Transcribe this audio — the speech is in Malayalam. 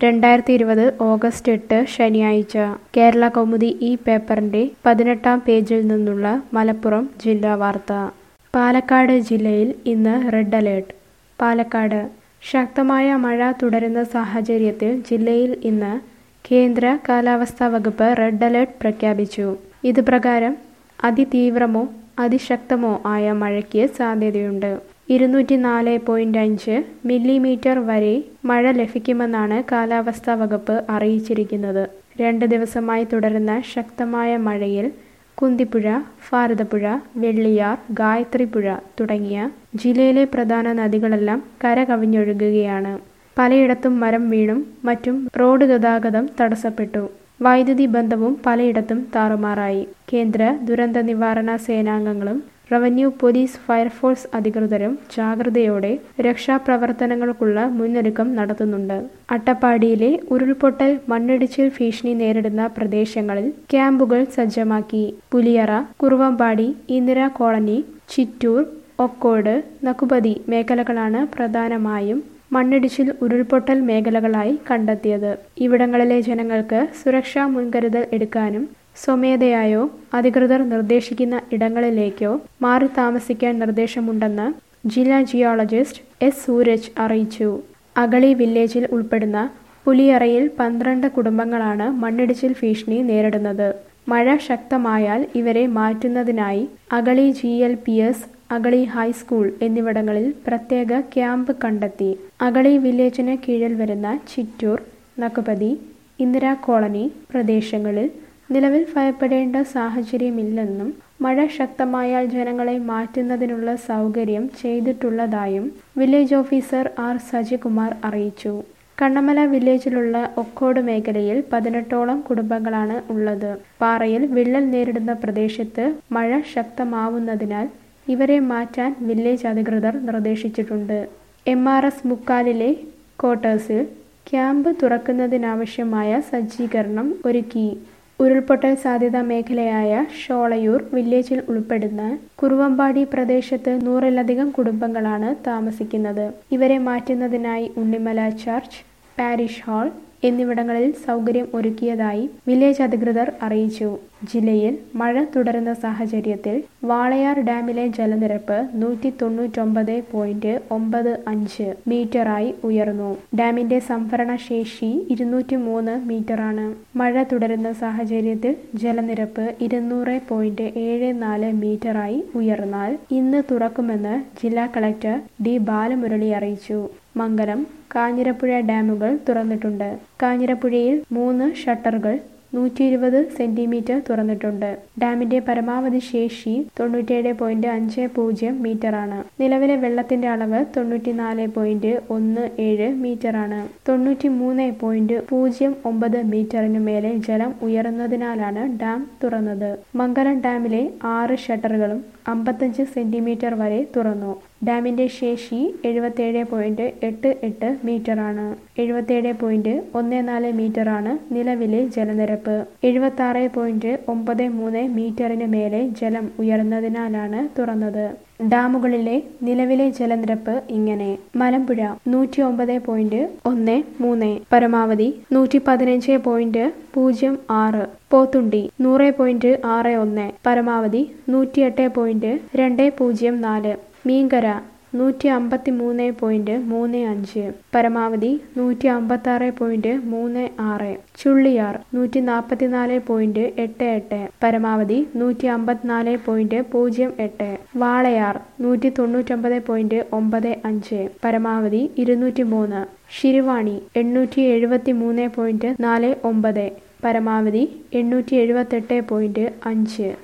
രണ്ടായിരത്തി ഇരുപത് ഓഗസ്റ്റ് എട്ട് ശനിയാഴ്ച കേരള കൗമുദി ഈ പേപ്പറിന്റെ പതിനെട്ടാം പേജിൽ നിന്നുള്ള മലപ്പുറം ജില്ലാ വാർത്ത പാലക്കാട് ജില്ലയിൽ ഇന്ന് റെഡ് അലേർട്ട് പാലക്കാട് ശക്തമായ മഴ തുടരുന്ന സാഹചര്യത്തിൽ ജില്ലയിൽ ഇന്ന് കേന്ദ്ര കാലാവസ്ഥാ വകുപ്പ് റെഡ് അലേർട്ട് പ്രഖ്യാപിച്ചു ഇത് പ്രകാരം അതിതീവ്രമോ അതിശക്തമോ ആയ മഴയ്ക്ക് സാധ്യതയുണ്ട് ഇരുന്നൂറ്റി നാല് പോയിന്റ് അഞ്ച് മില്ലിമീറ്റർ വരെ മഴ ലഭിക്കുമെന്നാണ് കാലാവസ്ഥാ വകുപ്പ് അറിയിച്ചിരിക്കുന്നത് രണ്ട് ദിവസമായി തുടരുന്ന ശക്തമായ മഴയിൽ കുന്തിപ്പുഴ ഭാരതപ്പുഴ വെള്ളിയാർ ഗായത്രിപ്പുഴ തുടങ്ങിയ ജില്ലയിലെ പ്രധാന നദികളെല്ലാം കര കവിഞ്ഞൊഴുകുകയാണ് പലയിടത്തും മരം വീണും മറ്റും റോഡ് ഗതാഗതം തടസ്സപ്പെട്ടു വൈദ്യുതി ബന്ധവും പലയിടത്തും താറുമാറായി കേന്ദ്ര ദുരന്ത നിവാരണ സേനാംഗങ്ങളും റവന്യൂ പോലീസ് ഫയർഫോഴ്സ് അധികൃതരും ജാഗ്രതയോടെ രക്ഷാപ്രവർത്തനങ്ങൾക്കുള്ള മുന്നൊരുക്കം നടത്തുന്നുണ്ട് അട്ടപ്പാടിയിലെ ഉരുൾപൊട്ടൽ മണ്ണിടിച്ചിൽ ഭീഷണി നേരിടുന്ന പ്രദേശങ്ങളിൽ ക്യാമ്പുകൾ സജ്ജമാക്കി പുലിയറ കുറുവമ്പാടി ഇന്ദിര കോളനി ചിറ്റൂർ ഒക്കോട് നക്കുപതി മേഖലകളാണ് പ്രധാനമായും മണ്ണിടിച്ചിൽ ഉരുൾപൊട്ടൽ മേഖലകളായി കണ്ടെത്തിയത് ഇവിടങ്ങളിലെ ജനങ്ങൾക്ക് സുരക്ഷാ മുൻകരുതൽ എടുക്കാനും സ്വമേധയായോ അധികൃതർ നിർദ്ദേശിക്കുന്ന ഇടങ്ങളിലേക്കോ മാറി താമസിക്കാൻ നിർദ്ദേശമുണ്ടെന്ന് ജില്ലാ ജിയോളജിസ്റ്റ് എസ് സൂരജ് അറിയിച്ചു അഗളി വില്ലേജിൽ ഉൾപ്പെടുന്ന പുലിയറയിൽ പന്ത്രണ്ട് കുടുംബങ്ങളാണ് മണ്ണിടിച്ചിൽ ഭീഷണി നേരിടുന്നത് മഴ ശക്തമായാൽ ഇവരെ മാറ്റുന്നതിനായി Agali G L P S Agali high school എന്നിവിടങ്ങളിൽ പ്രത്യേക ക്യാമ്പ് കണ്ടെത്തി അഗളി വില്ലേജിന് കീഴിൽ വരുന്ന ചിറ്റൂർ നക്കുപതി ഇന്ദിരാ കോളനി പ്രദേശങ്ങളിൽ നിലവിൽ ഭയപ്പെടേണ്ട സാഹചര്യമില്ലെന്നും മഴ ശക്തമായാൽ ജനങ്ങളെ മാറ്റുന്നതിനുള്ള സൗകര്യം ചെയ്തിട്ടുള്ളതായും വില്ലേജ് ഓഫീസർ ആർ സജികുമാർ അറിയിച്ചു കണ്ണമല വില്ലേജിലുള്ള ഒക്കോട് മേഖലയിൽ പതിനെട്ടോളം കുടുംബങ്ങളാണ് ഉള്ളത് പാറയിൽ വിള്ളൽ നേരിടുന്ന പ്രദേശത്ത് മഴ ശക്തമാവുന്നതിനാൽ ഇവരെ മാറ്റാൻ വില്ലേജ് അധികൃതർ നിർദ്ദേശിച്ചിട്ടുണ്ട് എം ആർ എസ് മുക്കാലിലെ ക്വാർട്ടേഴ്സിൽ ക്യാമ്പ് തുറക്കുന്നതിനാവശ്യമായ സജ്ജീകരണം ഒരുക്കി ഉരുൾപൊട്ടൽ സാധ്യതാ മേഖലയായ ഷോളയൂർ വില്ലേജിൽ ഉൾപ്പെടുന്ന കുറുവമ്പാടി പ്രദേശത്ത് നൂറിലധികം കുടുംബങ്ങളാണ് താമസിക്കുന്നത് ഇവരെ മാറ്റുന്നതിനായി ഉണ്ണിമല ചർച്ച് പാരിഷ് ഹാൾ എന്നിവിടങ്ങളിൽ സൗകര്യം ഒരുക്കിയതായി വില്ലേജ് അധികൃതർ അറിയിച്ചു ജില്ലയിൽ മഴ തുടരുന്ന സാഹചര്യത്തിൽ വാളയാർ ഡാമിലെ ജലനിരപ്പ് നൂറ്റി തൊണ്ണൂറ്റൊമ്പത് പോയിന്റ് ഒമ്പത് അഞ്ച് മീറ്ററായി ഉയർന്നു ഡാമിന്റെ സംഭരണ ശേഷി ഇരുന്നൂറ്റി മൂന്ന് മീറ്ററാണ് മഴ തുടരുന്ന സാഹചര്യത്തിൽ ജലനിരപ്പ് ഇരുന്നൂറ് പോയിന്റ് ഏഴ് നാല് മീറ്ററായി ഉയർന്നാൽ ഇന്ന് തുറക്കുമെന്ന് ജില്ലാ കളക്ടർ ഡി ബാലമുരളി അറിയിച്ചു മംഗലം കാഞ്ഞിരപ്പുഴ ഡാമുകൾ തുറന്നിട്ടുണ്ട് കാഞ്ഞിരപ്പുഴയിൽ മൂന്ന് ഷട്ടറുകൾ നൂറ്റി ഇരുപത് സെന്റിമീറ്റർ തുറന്നിട്ടുണ്ട് ഡാമിന്റെ പരമാവധി ശേഷി തൊണ്ണൂറ്റേഴ് പോയിന്റ് അഞ്ച് പൂജ്യം മീറ്ററാണ് നിലവിലെ വെള്ളത്തിന്റെ അളവ് തൊണ്ണൂറ്റിനാല് പോയിന്റ് ഒന്ന് ഏഴ് മീറ്ററാണ് തൊണ്ണൂറ്റി മൂന്ന് പോയിന്റ് പൂജ്യം ഒമ്പത് മീറ്ററിനു മേലെ ജലം ഉയർന്നതിനാലാണ് ഡാം തുറന്നത് മംഗലം ഡാമിലെ ആറ് ഷട്ടറുകളും അമ്പത്തഞ്ച് സെന്റിമീറ്റർ വരെ തുറന്നു ഡാമിന്റെ ശേഷി എഴുപത്തേഴ് പോയിന്റ് എട്ട് എട്ട് മീറ്ററാണ് എഴുപത്തേഴ് പോയിന്റ് ഒന്ന് നാല് മീറ്ററാണ് നിലവിലെ ജലനിരപ്പ് എഴുപത്തി ആറ് പോയിന്റ് ഒമ്പത് മൂന്ന് മീറ്ററിന് മേലെ ജലം ഉയർന്നതിനാലാണ് തുറന്നത് ഡാമുകളിലെ നിലവിലെ ജലനിരപ്പ് ഇങ്ങനെ മലമ്പുഴ നൂറ്റി ഒമ്പത് പോയിന്റ് ഒന്ന് മൂന്ന് പരമാവധി നൂറ്റി പതിനഞ്ച് പോയിന്റ് പൂജ്യം ആറ് പോത്തുണ്ടി നൂറ് പോയിന്റ് ആറ് ഒന്ന് പരമാവധി നൂറ്റിയെട്ട് പോയിന്റ് രണ്ട് പൂജ്യം നാല് മീങ്കര നൂറ്റി അമ്പത്തി മൂന്ന് പോയിന്റ് മൂന്ന് അഞ്ച് പരമാവധി നൂറ്റി അമ്പത്തി ആറ് പോയിന്റ് മൂന്ന് ആറ് ചുള്ളിയാർ നൂറ്റി നാൽപ്പത്തിനാല് പോയിന്റ് എട്ട് എട്ട് പരമാവധി നൂറ്റി അമ്പത്തിനാല് പോയിന്റ് പൂജ്യം എട്ട് വാളയാർ നൂറ്റി തൊണ്ണൂറ്റൊമ്പത് പോയിന്റ് ഒമ്പത് അഞ്ച് പരമാവധി ഇരുന്നൂറ്റി മൂന്ന് ശിരുവാണി എണ്ണൂറ്റി എഴുപത്തി മൂന്ന് പോയിന്റ് നാല് ഒമ്പത് പരമാവധി എണ്ണൂറ്റി എഴുപത്തെട്ട് പോയിന്റ് അഞ്ച്